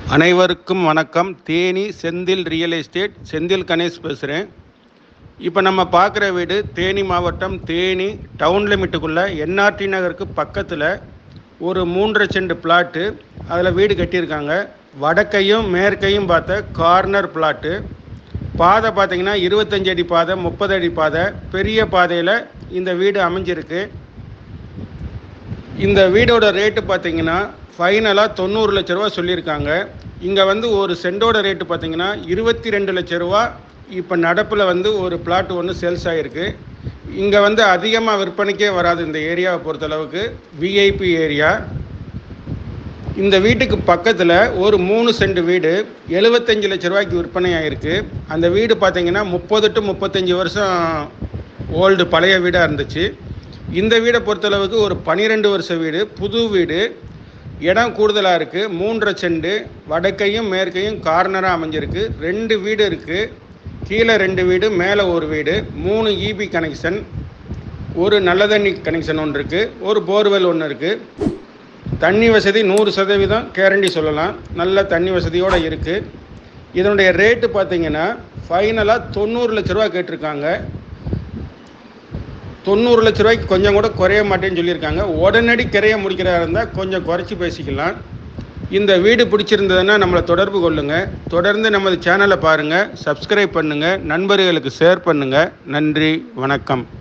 அனைவருக்கும் வணக்கம் Theni Senthil real estate Senthil Ganesh பேசுகிறேன் இப்போ நம்ம பார்க்குற வீடு தேனி மாவட்டம் தேனி டவுன் லிமிட்டுக்குள்ளே என்ஆர்டி நகருக்கு பக்கத்தில் ஒரு மூன்றரை சென்ட் பிளாட்டு அதில் வீடு கட்டியிருக்காங்க வடக்கையும் மேற்கையும் பார்த்த கார்னர் பிளாட்டு பாதை பார்த்தீங்கன்னா இருபத்தஞ்சு அடி பாதை முப்பது அடி பாதை பெரிய பாதையில் இந்த வீடு அமைஞ்சிருக்கு இந்த வீடோட ரேட்டு பார்த்தீங்கன்னா ஃபைனலாக தொண்ணூறு லட்ச ரூபா சொல்லியிருக்காங்க இங்கே வந்து ஒரு சென்டோட ரேட்டு பார்த்தீங்கன்னா இருபத்தி ரெண்டு லட்ச ரூபா இப்போ நடப்பில் வந்து ஒரு பிளாட் ஒன்று சேல்ஸ் ஆகிருக்கு இங்கே வந்து அதிகமாக விற்பனைக்கே வராது இந்த ஏரியாவை பொறுத்தளவுக்கு விஐபி ஏரியா இந்த வீட்டுக்கு பக்கத்தில் ஒரு மூணு சென்ட் வீடு எழுபத்தஞ்சு லட்ச ரூபாய்க்கு விற்பனை ஆகிருக்கு அந்த வீடு பார்த்தீங்கன்னா முப்பது டு முப்பத்தஞ்சு வருஷம் ஓல்டு பழைய வீடாக இருந்துச்சு இந்த வீடை பொறுத்தளவுக்கு ஒரு பன்னிரெண்டு வருஷ வீடு புது வீடு இடம் கூடுதலாக இருக்குது மூன்றரை செண்டு வடக்கையும் மேற்கையும் கார்னராக அமைஞ்சிருக்கு ரெண்டு வீடு இருக்குது கீழே ரெண்டு வீடு மேலே ஒரு வீடு மூணு இபி கனெக்ஷன் ஒரு நல்ல தண்ணி கனெக்ஷன் ஒன்று இருக்குது ஒரு போர்வெல் ஒன்று இருக்குது தண்ணி வசதி நூறு சதவீதம் கேரண்டி சொல்லலாம் நல்ல தண்ணி வசதியோடு இருக்குது இதனுடைய ரேட்டு பார்த்தீங்கன்னா ஃபைனலாக தொண்ணூறு லட்ச ரூபா கேட்டிருக்காங்க தொண்ணூறு லட்ச ரூபாய்க்கு கொஞ்சம் கூட குறைய மாட்டேன்னு சொல்லியிருக்காங்க உடனடி கிரைய முடிக்கிறதா இருந்தால் கொஞ்சம் குறைச்சி பேசிக்கலாம் இந்த வீடு பிடிச்சிருந்ததுன்னா நம்மளை தொடர்பு கொள்ளுங்கள் தொடர்ந்து நமது சேனலை பாருங்கள் சப்ஸ்கிரைப் பண்ணுங்கள் நண்பர்களுக்கு ஷேர் பண்ணுங்கள் நன்றி வணக்கம்